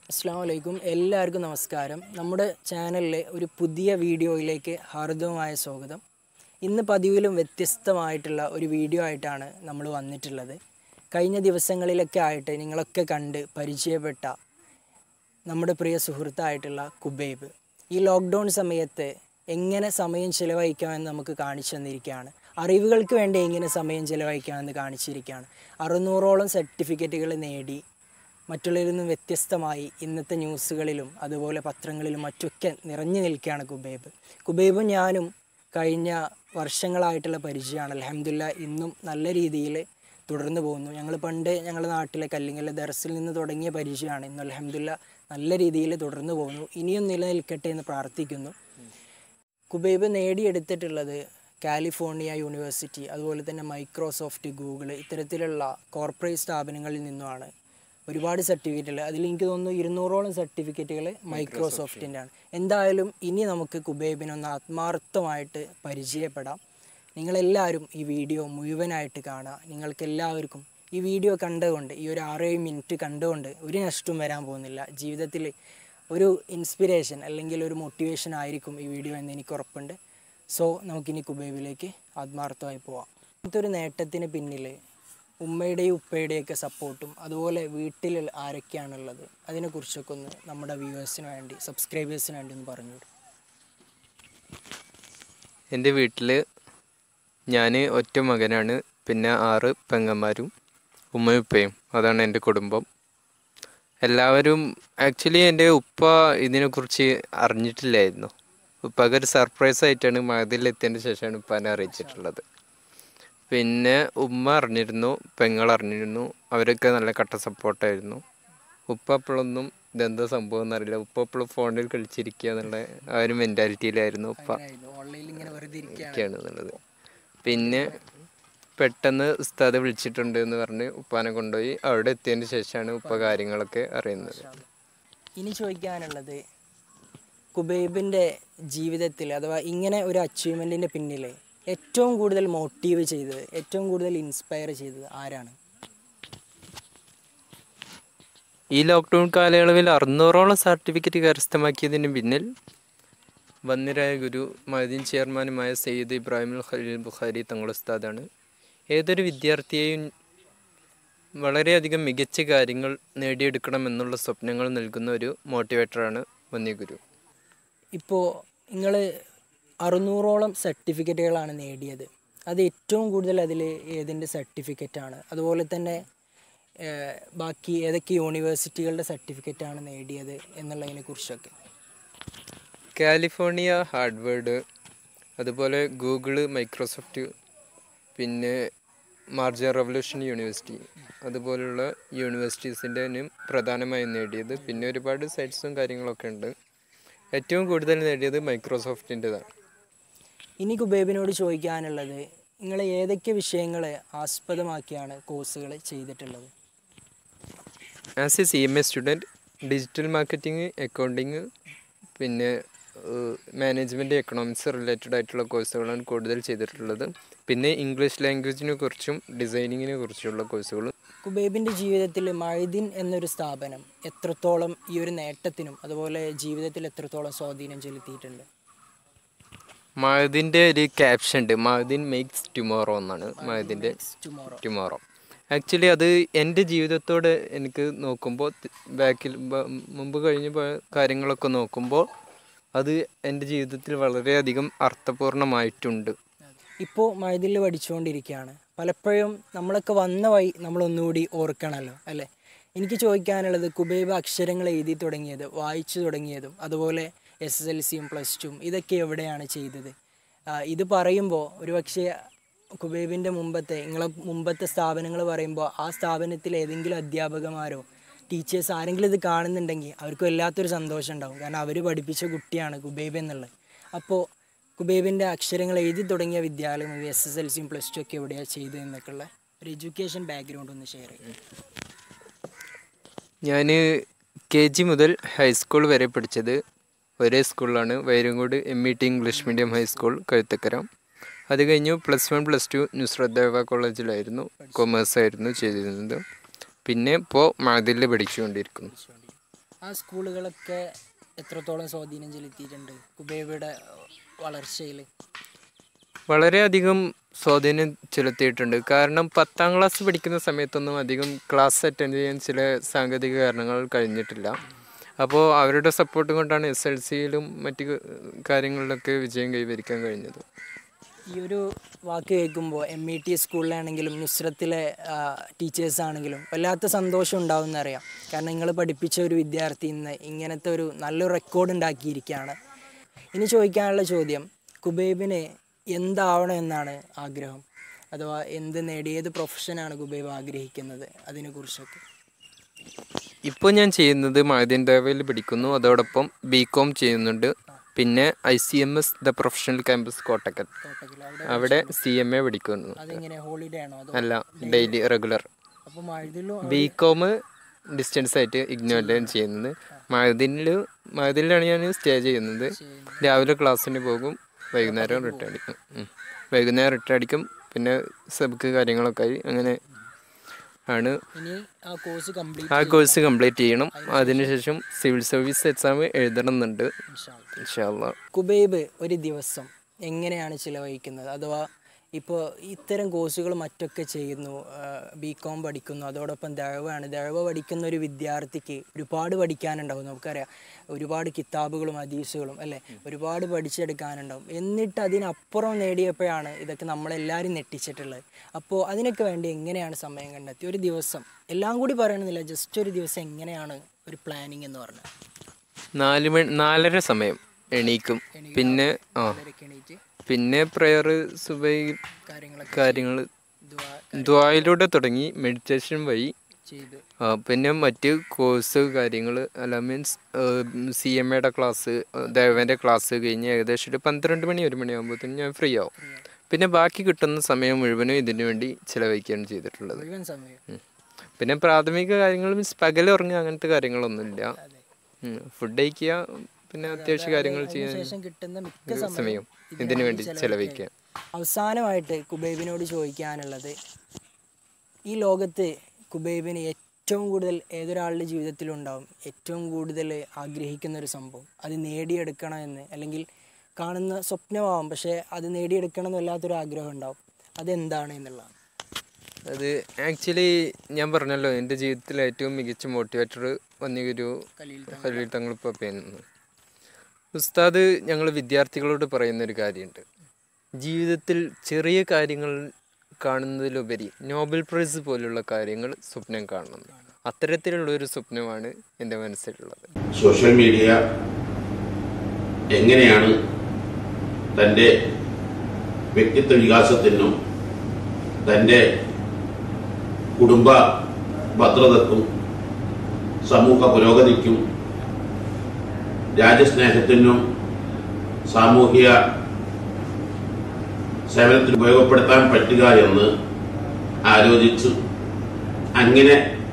അസ്സാം വലൈക്കും എല്ലാവർക്കും നമസ്കാരം നമ്മുടെ ചാനലിലെ ഒരു പുതിയ വീഡിയോയിലേക്ക് ഹാർദവമായ സ്വാഗതം ഇന്ന് പതിവിലും വ്യത്യസ്തമായിട്ടുള്ള ഒരു വീഡിയോ ആയിട്ടാണ് നമ്മൾ വന്നിട്ടുള്ളത് കഴിഞ്ഞ ദിവസങ്ങളിലൊക്കെ ആയിട്ട് നിങ്ങളൊക്കെ കണ്ട് പരിചയപ്പെട്ട നമ്മുടെ പ്രിയ സുഹൃത്തായിട്ടുള്ള കുബൈബ് ഈ ലോക്ക്ഡൗൺ സമയത്ത് എങ്ങനെ സമയം ചിലവഴിക്കാമെന്ന് നമുക്ക് കാണിച്ചു തന്നിരിക്കുകയാണ് അറിവുകൾക്ക് വേണ്ടി എങ്ങനെ സമയം ചിലവഴിക്കാമെന്ന് കാണിച്ചിരിക്കുകയാണ് അറുന്നൂറോളം സർട്ടിഫിക്കറ്റുകൾ നേടി മറ്റുള്ളവരിൽ നിന്നും വ്യത്യസ്തമായി ഇന്നത്തെ ന്യൂസുകളിലും അതുപോലെ പത്രങ്ങളിലും മറ്റൊക്കെ നിറഞ്ഞു നിൽക്കുകയാണ് കുബൈബ് കുബൈബും ഞാനും കഴിഞ്ഞ വർഷങ്ങളായിട്ടുള്ള പരിചയമാണ് അലഹമില്ല ഇന്നും നല്ല രീതിയിൽ തുടർന്നു പോകുന്നു ഞങ്ങൾ പണ്ട് ഞങ്ങളുടെ നാട്ടിലെ കല്ലിങ്ങലെ ദർസിൽ നിന്ന് തുടങ്ങിയ പരിചയമാണ് ഇന്ന് അലഹമില്ല നല്ല രീതിയിൽ തുടർന്നു പോകുന്നു ഇനിയും നിലനിൽക്കട്ടെ എന്ന് പ്രാർത്ഥിക്കുന്നു കുബൈബ് നേടിയെടുത്തിട്ടുള്ളത് കാലിഫോർണിയ യൂണിവേഴ്സിറ്റി അതുപോലെ തന്നെ മൈക്രോസോഫ്റ്റ് ഗൂഗിൾ ഇത്തരത്തിലുള്ള കോർപ്പറേറ്റ് സ്ഥാപനങ്ങളിൽ നിന്നുമാണ് ഒരുപാട് സർട്ടിഫിക്കറ്റുകൾ അതിൽ എനിക്ക് തോന്നുന്നു ഇരുന്നൂറോളം സർട്ടിഫിക്കറ്റുകൾ മൈക്രോസോഫ്റ്റിൻ്റെ ആണ് എന്തായാലും ഇനി നമുക്ക് കുബൈബിനൊന്ന് ആത്മാർത്ഥമായിട്ട് പരിചയപ്പെടാം നിങ്ങളെല്ലാവരും ഈ വീഡിയോ മുഴുവനായിട്ട് കാണുക നിങ്ങൾക്ക് എല്ലാവർക്കും ഈ വീഡിയോ കണ്ടുകൊണ്ട് ഈ ഒരു ആറേഴ് മിനിറ്റ് കണ്ടുകൊണ്ട് ഒരു നഷ്ടവും വരാൻ പോകുന്നില്ല ജീവിതത്തിൽ ഒരു ഇൻസ്പിറേഷൻ അല്ലെങ്കിൽ ഒരു മോട്ടിവേഷൻ ആയിരിക്കും ഈ വീഡിയോ എന്ന് എനിക്ക് ഉറപ്പുണ്ട് സോ നമുക്കിനി കുബൈബിലേക്ക് ആത്മാർത്ഥമായി പോവാം ഇങ്ങനത്തെ ഒരു നേട്ടത്തിന് പിന്നിൽ ഉമ്മയുടെയും ഉപ്പയുടെയൊക്കെ സപ്പോർട്ടും അതുപോലെ വീട്ടിൽ ആരൊക്കെയാണുള്ളത് അതിനെക്കുറിച്ചൊക്കെ ഒന്ന് നമ്മുടെ വ്യൂവേഴ്സിന് വേണ്ടി സബ്സ്ക്രൈബേഴ്സിന് വേണ്ടി ഒന്ന് പറഞ്ഞു വിടും എൻ്റെ വീട്ടിൽ ഞാൻ ഒറ്റ മകനാണ് പിന്നെ ആറ് പെങ്ങന്മാരും ഉമ്മയും ഉപ്പയും അതാണ് എൻ്റെ കുടുംബം എല്ലാവരും ആക്ച്വലി എൻ്റെ ഉപ്പ ഇതിനെക്കുറിച്ച് അറിഞ്ഞിട്ടില്ലായിരുന്നു ഉപ്പക്ക് ഒരു സർപ്രൈസ് ആയിട്ടാണ് മകതിലെത്തിയതിന് ശേഷമാണ് ഉപ്പാനെ അറിയിച്ചിട്ടുള്ളത് പിന്നെ ഉമ്മ അറിഞ്ഞിരുന്നു പെങ്ങൾ അറിഞ്ഞിരുന്നു അവരൊക്കെ നല്ല കട്ട സപ്പോർട്ടായിരുന്നു ഉപ്പ അപ്പോഴൊന്നും ഇതെന്താ സംഭവം എന്നറിയില്ല ഉപ്പ എപ്പോഴും ഫോണിൽ കളിച്ചിരിക്കുക എന്നുള്ള ആ ഒരു മെൻറ്റാലിറ്റിയിലായിരുന്നു ഉപ്പ ഓൺലൈനിൽ ഇങ്ങനെ വെറുതെ ഇരിക്കുകയാണ് ഒക്കെയാണ് എന്നുള്ളത് പിന്നെ പെട്ടെന്ന് ഉസ്താദ് വിളിച്ചിട്ടുണ്ട് എന്ന് പറഞ്ഞ് ഉപ്പാനെ കൊണ്ടുപോയി അവിടെ എത്തിയതിന് ശേഷമാണ് ഉപ്പ കാര്യങ്ങളൊക്കെ അറിയുന്നത് ഇനി ചോദിക്കാനുള്ളത് കുബൈബിൻ്റെ ജീവിതത്തിൽ അഥവാ ഇങ്ങനെ ഒരു അച്ചീവ്മെൻറ്റിൻ്റെ പിന്നിൽ ഏറ്റവും കൂടുതൽ മോട്ടീവ് ചെയ്തത് ഏറ്റവും കൂടുതൽ ഇൻസ്പയർ ചെയ്തത് ആരാണ് ഈ ലോക്ക്ഡൗൺ കാലയളവിൽ അറുന്നൂറോളം സർട്ടിഫിക്കറ്റ് കരസ്ഥമാക്കിയതിന് പിന്നിൽ വന്നിരായ ഗുരു മദീൻ ചെയർമാനുമായ സയ്യിദ് ഇബ്രാഹിം ഖലീൽ ബുഖാരി തങ്ങൾ ഉസ്താദാണ് ഏതൊരു വിദ്യാർത്ഥിയെയും വളരെയധികം മികച്ച കാര്യങ്ങൾ നേടിയെടുക്കണം എന്നുള്ള സ്വപ്നങ്ങൾ നൽകുന്ന ഒരു മോട്ടിവേറ്ററാണ് വന്യ ഗുരു ഇപ്പോൾ നിങ്ങൾ അറുന്നൂറോളം സർട്ടിഫിക്കറ്റുകളാണ് നേടിയത് അത് ഏറ്റവും കൂടുതൽ അതിൽ ഏതിൻ്റെ സർട്ടിഫിക്കറ്റാണ് അതുപോലെ തന്നെ ഏഹ്, ബാക്കി ഏതൊക്കെ യൂണിവേഴ്സിറ്റികളുടെ സർട്ടിഫിക്കറ്റാണ് നേടിയത് എന്നുള്ളതിനെ കുറിച്ചൊക്കെ കാലിഫോർണിയ ഹാർഡ്വേർഡ് അതുപോലെ ഗൂഗിള് മൈക്രോസോഫ്റ്റ് പിന്നെ മാർജ റവല്യൂഷൻ യൂണിവേഴ്സിറ്റി അതുപോലുള്ള യൂണിവേഴ്സിറ്റീസിൻ്റെ പ്രധാനമായും നേടിയത് പിന്നെ ഒരുപാട് സൈറ്റ്സും കാര്യങ്ങളൊക്കെ ഉണ്ട് ഏറ്റവും കൂടുതൽ നേടിയത് മൈക്രോസോഫ്റ്റിൻ്റെതാണ് ഇനി കുബേബിനോട് ചോദിക്കാനുള്ളത് നിങ്ങൾ ഏതൊക്കെ വിഷയങ്ങളെ ആസ്പദമാക്കിയാണ് കോഴ്സുകൾ ചെയ്തിട്ടുള്ളത് as a C M A student digital marketing accounting പിന്നെ മാനേജ്മെൻറ്റ് എക്കണോമിക്സ് റിലേറ്റഡ് ആയിട്ടുള്ള കോഴ്സുകളാണ് കൂടുതൽ ചെയ്തിട്ടുള്ളത് പിന്നെ ഇംഗ്ലീഷ് ലാംഗ്വേജിനെ കുറിച്ചും ഡിസൈനിങ്ങിനെ കുറിച്ചുള്ള കോഴ്സുകളും കുബേബിൻ്റെ ജീവിതത്തിൽ മൈദിൻ എന്നൊരു സ്ഥാപനം എത്രത്തോളം ഈ ഒരു നേട്ടത്തിനും അതുപോലെ ജീവിതത്തിൽ എത്രത്തോളം സ്വാധീനം ചെലുത്തിയിട്ടുണ്ട് മഹദിൻ്റെ ഒരു ക്യാപ്ഷൻ ഉണ്ട് മഹദിൻ മേക്സ് ടുമോറോ എന്നാണ് മഹദിൻ്റെ ടുമോറോ ടുമോറോ ആക്ച്വലി അത് എൻ്റെ ജീവിതത്തോട് എനിക്ക് നോക്കുമ്പോൾ ബാക്കിൽ ബ- മുമ്പ് കഴിഞ്ഞ പോയ കാര്യങ്ങളൊക്കെ നോക്കുമ്പോൾ അത് എൻ്റെ ജീവിതത്തിൽ വളരെയധികം അർത്ഥപൂർണമായിട്ടുണ്ട് ഇപ്പോൾ മൈദിൽ പഠിച്ചുകൊണ്ടിരിക്കുകയാണ് പലപ്പോഴും നമ്മളൊക്കെ വന്ന വഴി നമ്മളൊന്നുകൂടി ഓർക്കണമല്ലോ അല്ലേ എനിക്ക് ചോദിക്കാനുള്ളത് കുബൈബ് അക്ഷരങ്ങൾ എഴുതി തുടങ്ങിയത് വായിച്ചു തുടങ്ങിയതും അതുപോലെ എസ് എസ് എൽ സിയും പ്ലസ് ടുവും ഇതൊക്കെ എവിടെയാണ് ചെയ്തത് ആ, ഇത് പറയുമ്പോൾ ഒരുപക്ഷെ കുബൈബിൻ്റെ മുമ്പത്തെ നിങ്ങളെ മുമ്പത്തെ സ്ഥാപനങ്ങൾ പറയുമ്പോൾ ആ സ്ഥാപനത്തിൽ ഏതെങ്കിലും അധ്യാപകമാരോ ടീച്ചേഴ്സ് ആരെങ്കിലും ഇത് കാണുന്നുണ്ടെങ്കിൽ അവർക്ക് വല്ലാത്തൊരു സന്തോഷം ഉണ്ടാവും കാരണം അവർ പഠിപ്പിച്ച കുട്ടിയാണ് കുബൈബ് എന്നുള്ളത് അപ്പോൾ കുബൈബിൻ്റെ അക്ഷരങ്ങൾ എഴുതി തുടങ്ങിയ വിദ്യാലയം എസ് എസ് എൽ സിയും പ്ലസ് ടു ഒക്കെ എവിടെയാണ് ചെയ്തത് എന്നൊക്കെയുള്ള ഒരു എഡ്യൂക്കേഷൻ ബാക്ക്ഗ്രൗണ്ട് ഒന്ന് ഷെയർ ചെയ്യും ഞാൻ കെ ജി മുതൽ ഹൈസ്കൂൾ വരെ പഠിച്ചത് ഒരേ സ്കൂളിലാണ് Vairankode M E T English medium high school Kazhuthakkara അത് കഴിഞ്ഞു plus one plus two Nusrath Deva കോളേജിലായിരുന്നു കൊമേഴ്സ് ആയിരുന്നു ചെയ്തിരുന്നത് പിന്നെ ഇപ്പോൾ മതിൽ പഠിച്ചുകൊണ്ടിരിക്കുന്നു ആ സ്കൂളുകളൊക്കെ എത്രത്തോളം സ്വാധീനം ചെലുത്തിയിട്ടുണ്ട് കുബേബയുടെ വളർച്ചയിൽ വളരെയധികം സ്വാധീനം ചെലുത്തിയിട്ടുണ്ട് കാരണം പത്താം ക്ലാസ് പഠിക്കുന്ന സമയത്തൊന്നും അധികം ക്ലാസ് അറ്റൻഡ് ചെയ്യാൻ ചില സാങ്കേതിക കാരണങ്ങൾ കഴിഞ്ഞിട്ടില്ല അപ്പോൾ അവരുടെ സപ്പോർട്ട് കൊണ്ടാണ് എസ് എൽ സിയിലും മറ്റ് കാര്യങ്ങളിലൊക്കെ വിജയം കൈവരിക്കാൻ കഴിഞ്ഞത് ഈ ഒരു വാക്ക് കേൾക്കുമ്പോൾ എം ഇ ടി സ്കൂളിലാണെങ്കിലും നുസ്രത്തിലെ ടീച്ചേഴ്സ് ആണെങ്കിലും വല്ലാത്ത സന്തോഷം ഉണ്ടാവും എന്നറിയാം കാരണം നിങ്ങൾ പഠിപ്പിച്ച ഒരു വിദ്യാർത്ഥി ഇന്ന് ഇങ്ങനത്തെ ഒരു നല്ലൊരു റെക്കോർഡ് ഉണ്ടാക്കിയിരിക്കുകയാണ് ഇനി ചോദിക്കാനുള്ള ചോദ്യം കുബൈബിന് എന്താവണം എന്നാണ് ആഗ്രഹം അഥവാ എന്ത് നേടി ഏത് പ്രൊഫഷനാണ് കുബൈബ് ആഗ്രഹിക്കുന്നത് അതിനെക്കുറിച്ചൊക്കെ ഇപ്പോൾ ഞാൻ ചെയ്യുന്നത് മഹദീൻ ദേവയിൽ പഠിക്കുന്നു അതോടൊപ്പം ബി കോം ചെയ്യുന്നുണ്ട് പിന്നെ I C M S the professional campus Kottakkal കോട്ടക്കിൽ അവിടെ അവിടെ സി എം എ പഠിക്കുന്നു അതെങ്ങനെ ഹോളിഡേ ആണോ അതോ അല്ല ഡെയിലി റെഗുലർ അപ്പോൾ മഴതിലും ബി കോം ഡിസ്റ്റൻസ് ആയിട്ട് ഇഗ്നോയിലാണ് ചെയ്യുന്നത് മഹദിനിൽ മഹദിനിലാണ് ഞാൻ സ്റ്റേ ചെയ്യുന്നത് രാവിലെ ക്ലാസ്സിന് പോകും വൈകുന്നേരം റിട്ടേൺ അടിക്കും ഉം. വൈകുന്നേരം റിട്ടേൺ അടിക്കും പിന്നെ സബ്ക്ക് കാര്യങ്ങളൊക്കെ ആയി അങ്ങനെ ആണ് ഇനി ആ കോഴ്സ് കംപ്ലീറ്റ് ആ കോഴ്സ് കംപ്ലീറ്റ് ചെയ്യണം അതിനുശേഷം സിവിൽ സർവീസ് എക്സാം എഴുതണമെന്നുണ്ട് ഇൻഷാല്ലാ ഇൻഷാല്ലാ കുബൈബ് ഒരു ദിവസം എങ്ങനെയാണ് ചിലവഴിക്കുന്നത് അഥവാ ഇപ്പോൾ ഇത്തരം കോഴ്സുകൾ മറ്റൊക്കെ ചെയ്യുന്നു ബി കോം പഠിക്കുന്നു അതോടൊപ്പം ദഴവാണ് ദഴവ പഠിക്കുന്ന ഒരു വിദ്യാർത്ഥിക്ക് ഒരുപാട് പഠിക്കാനുണ്ടാവും നമുക്കറിയാം ഒരുപാട് കിതാബുകളും ഹദീസുകളും അല്ലേ ഒരുപാട് പഠിച്ചെടുക്കാനുണ്ടാവും എന്നിട്ട് അതിനപ്പുറം നേടിയപ്പോഴാണ് ഇതൊക്കെ നമ്മളെല്ലാവരും ഞെട്ടിച്ചിട്ടുള്ളത് അപ്പോൾ അതിനൊക്കെ വേണ്ടി എങ്ങനെയാണ് സമയം കണ്ടെത്തി ഒരു ദിവസം എല്ലാം കൂടി പറയണമെന്നില്ല ജസ്റ്റ് ഒരു ദിവസം എങ്ങനെയാണ് ഒരു പ്ലാനിങ് എന്ന് പറഞ്ഞത് നാല് മണി നാലര സമയം എണീക്കും പിന്നെ ആ ഇവരൊക്കെ എണീറ്റ് പിന്നെ പ്രയർ സുബൈ കാര്യങ്ങളൊക്കെ കാര്യങ്ങൾ ദുആ ദ്വായിലൂടെ തുടങ്ങി മെഡിറ്റേഷൻ വഴി ചെയ്ത് ആ, പിന്നെ മറ്റ് കോഴ്സ് കാര്യങ്ങൾ അല്ല മീൻസ് സി എം എയുടെ ക്ലാസ് ദേവൻ്റെ ക്ലാസ് കഴിഞ്ഞ് ഏകദേശം ഒരു പന്ത്രണ്ട് മണി ഒരു മണിയാകുമ്പോഴത്തേനും ഞാൻ ഫ്രീ ആവും പിന്നെ ബാക്കി കിട്ടുന്ന സമയം മുഴുവനും ഇതിനു വേണ്ടി ചിലവഴിക്കുകയാണ് ചെയ്തിട്ടുള്ളത് മുഴുവൻ സമയം ഉം. പിന്നെ പ്രാഥമിക കാര്യങ്ങൾ മീൻസ് പകൽ ഉറങ്ങുക അങ്ങനത്തെ കാര്യങ്ങളൊന്നുമില്ല ഫുഡ് കഴിക്കുക പിന്നെ അത്യാവശ്യ കാര്യങ്ങൾ ചെയ്യാൻ ശേഷം കിട്ടുന്ന മിക്ക സമയം സമയം ഇതിനു വേണ്ടി ചെലവഴിക്കുക അവസാനമായിട്ട് കുബൈബിനോട് ചോദിക്കാനുള്ളത് ഈ ലോകത്ത് കുബൈബിന് ഏറ്റവും കൂടുതൽ ഏതൊരാളുടെ ജീവിതത്തിലും ഉണ്ടാവും ഏറ്റവും കൂടുതൽ ആഗ്രഹിക്കുന്ന ഒരു സംഭവം അത് നേടിയെടുക്കണമെന്ന് അല്ലെങ്കിൽ കാണുന്ന സ്വപ്നമാവും പക്ഷേ അത് നേടിയെടുക്കണം എന്ന് വല്ലാത്തൊരു ആഗ്രഹം ഉണ്ടാവും അതെന്താണ് എന്നുള്ളതാണ് അത് ആക്ച്വലി ഞാൻ പറഞ്ഞല്ലോ എൻ്റെ ജീവിതത്തിലെ ഏറ്റവും മികച്ച മോട്ടിവേറ്റർ വന്നിയൊരു കലീൽ ഖലീൽ തങ്ങൾ പപ്പയെന്ന് ഉസ്താദ് ഞങ്ങൾ വിദ്യാർത്ഥികളോട് പറയുന്നൊരു കാര്യമുണ്ട് ജീവിതത്തിൽ ചെറിയ കാര്യങ്ങൾ കാണുന്നതിലുപരി നോബൽ പ്രൈസ് പോലുള്ള കാര്യങ്ങൾ സ്വപ്നം കാണണം അത്തരത്തിലുള്ള ഒരു സ്വപ്നമാണ് എൻ്റെ മനസ്സിലുള്ളത് സോഷ്യൽ മീഡിയ എങ്ങനെയാണ് തൻ്റെ വ്യക്തിത്വ വികാസത്തിനും തൻ്റെ കുടുംബ ഭദ്രതക്കും സമൂഹ പുരോഗതിക്കും രാജ്യസ്നേഹത്തിനും സാമൂഹിക സേവനത്തിന് ഉപയോഗപ്പെടുത്താൻ പറ്റുക എന്ന് ആലോചിച്ചു അങ്ങനെ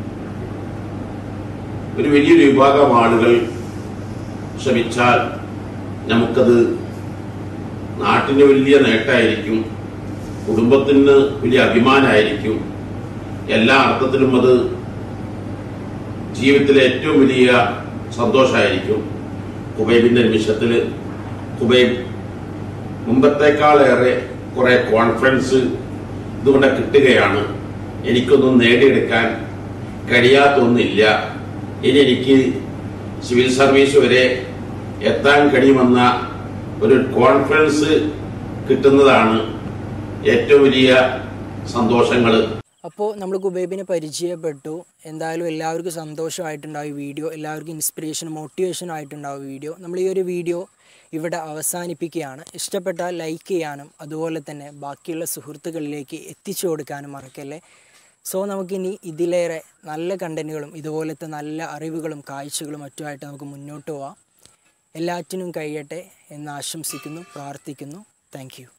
ഒരു വലിയൊരു വിഭാഗം ആളുകൾ ശ്രമിച്ചാൽ നമുക്കത് നാട്ടിന് വലിയ നേട്ടമായിരിക്കും കുടുംബത്തിന് വലിയ അഭിമാനമായിരിക്കും എല്ലാ അർത്ഥത്തിലും അത് ജീവിതത്തിലെ ഏറ്റവും വലിയ സന്തോഷമായിരിക്കും കുബൈബിന്റെ നിമിഷത്തിൽ കുബൈബ് മുമ്പത്തേക്കാളേറെ കുറെ കോൺഫിഡൻസ് ഇതുകൊണ്ട് കിട്ടുകയാണ് എനിക്കൊന്നും നേടിയെടുക്കാൻ കഴിയാത്തൊന്നില്ല ഇനി എനിക്ക് സിവിൽ സർവീസ് വരെ എത്താൻ കഴിയുമെന്ന ഒരു കോൺഫിഡൻസ് കിട്ടുന്നതാണ് ഏറ്റവും വലിയ സന്തോഷങ്ങൾ അപ്പോൾ നമ്മൾ കുബൈബിനെ പരിചയപ്പെട്ടു എന്തായാലും എല്ലാവർക്കും സന്തോഷമായിട്ടുണ്ടാവും ഈ വീഡിയോ എല്ലാവർക്കും ഇൻസ്പിറേഷൻ മോട്ടിവേഷൻ ആയിട്ടുണ്ടാവും ഈ വീഡിയോ നമ്മൾ ഈ ഒരു വീഡിയോ ഇവിടെ അവസാനിപ്പിക്കുകയാണ് ഇഷ്ടപ്പെട്ടാൽ ലൈക്ക് ചെയ്യാനും അതുപോലെ തന്നെ ബാക്കിയുള്ള സുഹൃത്തുക്കളിലേക്ക് എത്തിച്ചു കൊടുക്കാനും മറക്കല്ലേ സോ നമുക്കിനി ഇതിലേറെ നല്ല കണ്ടന്റുകളും ഇതുപോലത്തെ നല്ല അറിവുകളും കാഴ്ചകളും മറ്റുമായിട്ട് നമുക്ക് മുന്നോട്ട് പോവാം എല്ലാറ്റിനും കഴിയട്ടെ എന്ന് ആശംസിക്കുന്നു പ്രാർത്ഥിക്കുന്നു താങ്ക്